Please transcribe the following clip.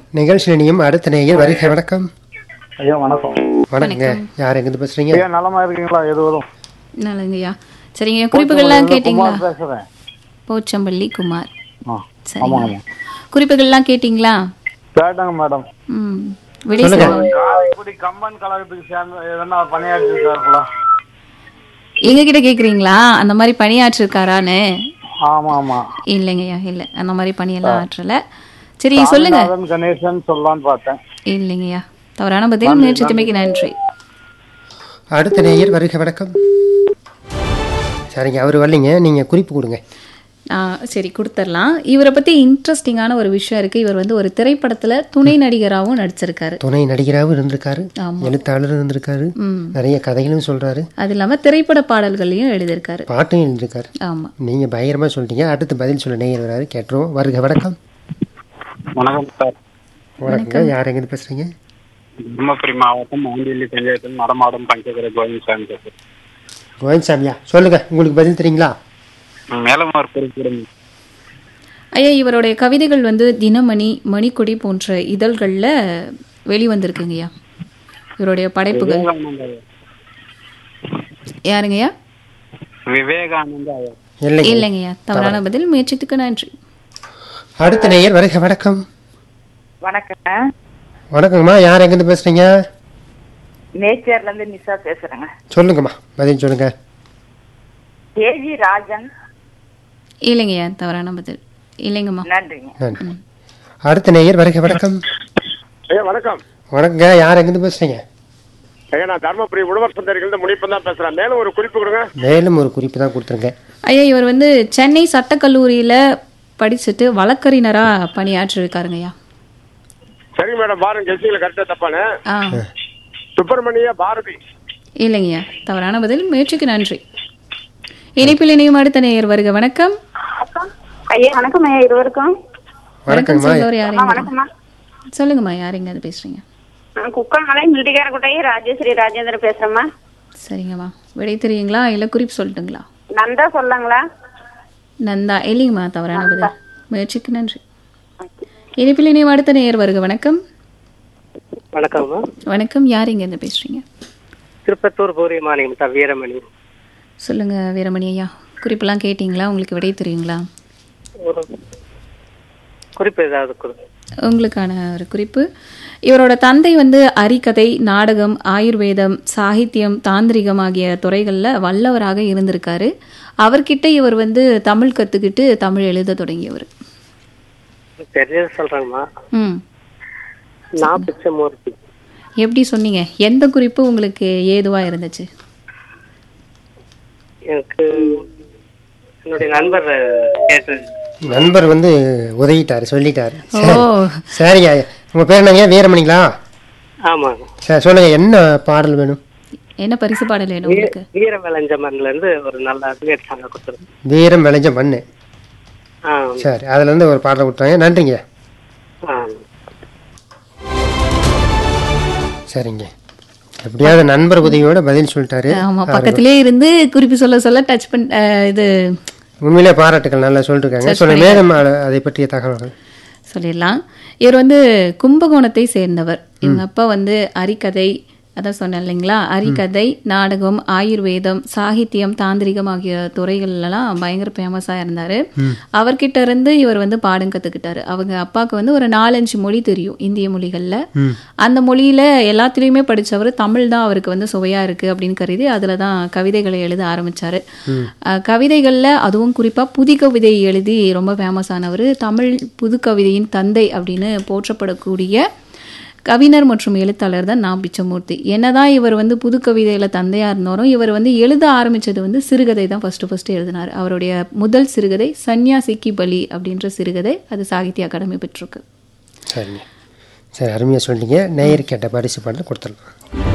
நிகழ்ச்சி இனியும் அடுத்த நேயர் வருகை வணக்கம் ஐயா வணக்கம் வணக்கங்க யார் எங்கிருந்து பேசுறீங்க ஐயா நலமா இருக்கீங்களா எதுவரும் நல்லங்கய்யா சரிங்க குறிப்புகள்லாம் கேட்டிங்களா குமார் பேசுறேன் போச்சம்பள்ளி குமார் ஆ சரிங்க ஆமாங்க குறிப்புகள்லாம் கேட்டிங்களா கேட்டாங்க மேடம் ம் விடை சொல்லுங்க. சொல்லுங்க காரைக்குடி கம்பன் கழகத்துக்கு சேர்ந்த எதனா பணியாற்றி இருக்காருங்களா எங்ககிட்ட கேக்குறீங்களா அந்த மாதிரி பணியாற்றிருக்காரான்னு ஆமா ஆமா இல்லைங்கய்யா இல்லை அந்த மாதிரி பணியெல்லாம் ஆற்றல சரி சொல்லுங்க சாமிநாதன் கணேசன் சொல்லலான்னு பார்த்தேன் இல்லைங்கய்யா தவறான பதில் முயற்சித்தமைக்கு நன்றி அடுத்த நேயர் வருகை வணக்கம் சரிங்க அவர் வரலைங்க நீங்க குறிப்பு கொடுங்க ஆ, சரி கொடுத்துடலாம் இவரை பத்தி இன்ட்ரெஸ்டிங்கான ஒரு விஷயம் இருக்கு இவர் வந்து ஒரு திரைப்படத்துல துணை நடிகராகவும் நடிச்சிருக்காரு துணை நடிகராகவும் இருந்திருக்காரு ஆமா. எழுத்தாளர் இருந்திருக்காரு ம் நிறைய கதைகளும் சொல்றாரு அது இல்லாம திரைப்பட பாடல்களையும் எழுதியிருக்காரு பாட்டும் எழுதிருக்காரு ஆமா நீங்க பயங்கரமா சொல்லிட்டீங்க அடுத்து பதில் சொல்ல நேயர் வராரு கேட்டுருவோம் வருக வணக்கம் வணக்கம் சார் வணக்கங்க யார் எங்கிருந்து பேசுறீங்க தர்மபுரி மாவட்டம் ஆண்டியல்லி பஞ்சாயத்தில் நடமாடும் பஞ்சகர கோவிந்தசாமி பேசுறேன் கோவிந்தசாமியா சொல்லுங்க உங்களுக்கு பதில் தெரியுங்களா மேலும் ஒரு குறிப்பிடும் ஐயா இவருடைய கவிதைகள் வந்து தினமணி மணிக்கொடி போன்ற இதழ்கள்ல வெளிவந்திருக்குங்கய்யா இவருடைய படைப்புகள் யாருங்கய்யா விவேகானந்த ஐயா இல்லைங்க இல்லைங்கய்யா தவறான பதில் முயற்சித்துக்கு நன்றி அடுத்த நேயர் வருக வணக்கம் வணக்கங்க வணக்கங்கம்மா யார் எங்கிருந்து பேசுறீங்க நேச்சர்ல இருந்து நிஷா பேசுறேங்க சொல்லுங்கம்மா பதில் சொல்லுங்க ஏஜி ராஜன் இல்லைங்கய்யா தவறான பதில் இல்லைங்கம்மா நன்றிங்க நன்றி அடுத்த நேயர் வருக வணக்கம் ஐயா வணக்கம் வணக்கங்க யார் எங்கிருந்து பேசுறீங்க ஐயா நான் தர்மபுரி உழவர் சந்தையிலிருந்து முனிப்பன் தான் பேசுறேன் மேலும் ஒரு குறிப்பு கொடுங்க மேலும் ஒரு குறிப்பு தான் கொடுத்துருங்க ஐயா இவர் வந்து சென்னை சட்டக்கல்லூரியில படிச்சுட்டு வழக்கறிஞரா பணியாற்றிருக்காருங்கய்யா சரி மேடம் பாருங்க கெஸ்டிங்ல கரெக்டா தப்பானு ஆ சுப்பிரமணிய பாரதி இல்லைங்கய்யா தவறான பதில் முயற்சிக்கு நன்றி இணைப்பில் இணையும் அடுத்த நேயர் வருக வணக்கம் ஐயா வணக்கம் ஐயா இருவருக்கும் வணக்கம் வணக்கங்கம்மா சொல்லுவர் யாருங்க வணக்கம்மா சொல்லுங்கம்மா யாருங்க அது பேசுறீங்க நான் குக்கமலை மில்டிகாரக்குட்டை ராஜேஸ்வரி ராஜேந்திரன் பேசுறேம்மா சரிங்கம்மா விடை தெரியுங்களா இல்ல குறிப்பு சொல்லட்டுங்களா நந்தா சொல்லாங்களா நந்தா இல்லைங்கம்மா தவறான பதில் முயற்சிக்கு நன்றி இணைப்பில் இணையும் அடுத்த நேயர் வருக வணக்கம் வணக்கம்மா வணக்கம் யார் இங்க இருந்து பேசுறீங்க திருப்பத்தூர் பூரி மாநிலம் தான் வீரமணி சொல்லுங்க வீரமணி ஐயா குறிப்பெல்லாம் கேட்டிங்களா உங்களுக்கு விடை தெரியுங்களா ஒரு குறிப்பு ஏதாவது கொடுங்க உங்களுக்கான ஒரு குறிப்பு இவரோட தந்தை வந்து அரிக்கதை நாடகம் ஆயுர்வேதம் சாகித்யம் தாந்திரிகம் ஆகிய துறைகளில் வல்லவராக இருந்திருக்காரு அவர்கிட்ட இவர் வந்து தமிழ் கற்றுக்கிட்டு தமிழ் எழுத தொடங்கியவர் தெரிஞ்சது சொல்றேங்கம்மா ம் நான் பிச்சமூர்த்தி எப்படி சொன்னீங்க எந்த குறிப்பு உங்களுக்கு ஏதுவாக இருந்துச்சு எனக்கு என்னுடைய நண்பர் கேட்டு நண்பர் வந்து உதவிட்டாரு சொல்லிட்டாரு ஓ சரிங்க உங்க பேர் என்னங்க வீரமணிங்களா ஆமாங்க சரி சொல்லுங்க என்ன பாடல் வேணும் என்ன பரிசு பாடல் வேணும் உங்களுக்கு வீர விளைஞ்சமன்ல இருந்து ஒரு நல்ல அப்டேட் சாங்க கொடுத்துருங்க வீரம் விளைஞ்ச மண்ணு ஆ சரி அதுல இருந்து ஒரு பாடல் விட்டாங்க நன்றிங்க ஆ சரிங்க எப்படியாவது நண்பர் உதவியோட பதில் சொல்லிட்டாரு ஆமா பக்கத்திலே இருந்து குறிப்பு சொல்ல சொல்ல டச் பண்ண அஹ், இது உண்மையிலே பாராட்டுகள் நல்லா சொல்லிருக்காங்க சொல்லுங்க மேலும் அ- அதை பற்றிய தகவல்கள் சொல்லிடலாம் இவர் வந்து கும்பகோணத்தை சேர்ந்தவர் இவங்க அப்பா வந்து அரிக்கதை அதான் சொன்னேன் இல்லைங்களா அரிக்கதை நாடகம் ஆயுர்வேதம் சாகித்யம் தாந்திரிகம் ஆகிய துறைகள்லாம் பயங்கர ஃபேமஸாக இருந்தார் அவர்கிட்ட இருந்து இவர் வந்து பாடம் கற்றுக்கிட்டாரு அவங்க அப்பாவுக்கு வந்து ஒரு நாலஞ்சு மொழி தெரியும் இந்திய மொழிகளில் அந்த மொழியில எல்லாத்துலேயுமே படிச்சவர் தமிழ் தான் அவருக்கு வந்து சுவையா இருக்கு அப்படின்னு கருதி அதில் தான் கவிதைகளை எழுத ஆரம்பிச்சாரு அஹ் கவிதைகள்ல அதுவும் குறிப்பா புது கவிதை எழுதி ரொம்ப ஃபேமஸ் ஆனவர் தமிழ் புது கவிதையின் தந்தை அப்படின்னு போற்றப்படக்கூடிய கவிஞர் மற்றும் எழுத்தாளர் தான் நா பிச்சமூர்த்தி என்னதான் இவர் வந்து புது கவிதையில தந்தையா இருந்தாலும் இவர் வந்து எழுத ஆரம்பிச்சது வந்து சிறுகதை தான் ஃபர்ஸ்ட் ஃபர்ஸ்ட் எழுதினார் அவருடைய முதல் சிறுகதை சன்னியாசிக்கு பலி அப்படின்ற சிறுகதை அது சாகித்ய அகாடமி பெற்றிருக்கு சரிங்க சரி அருமையாக சொல்லிட்டீங்க நேயர் கேட்ட பரிசு பாடல் கொடுத்துடலாம்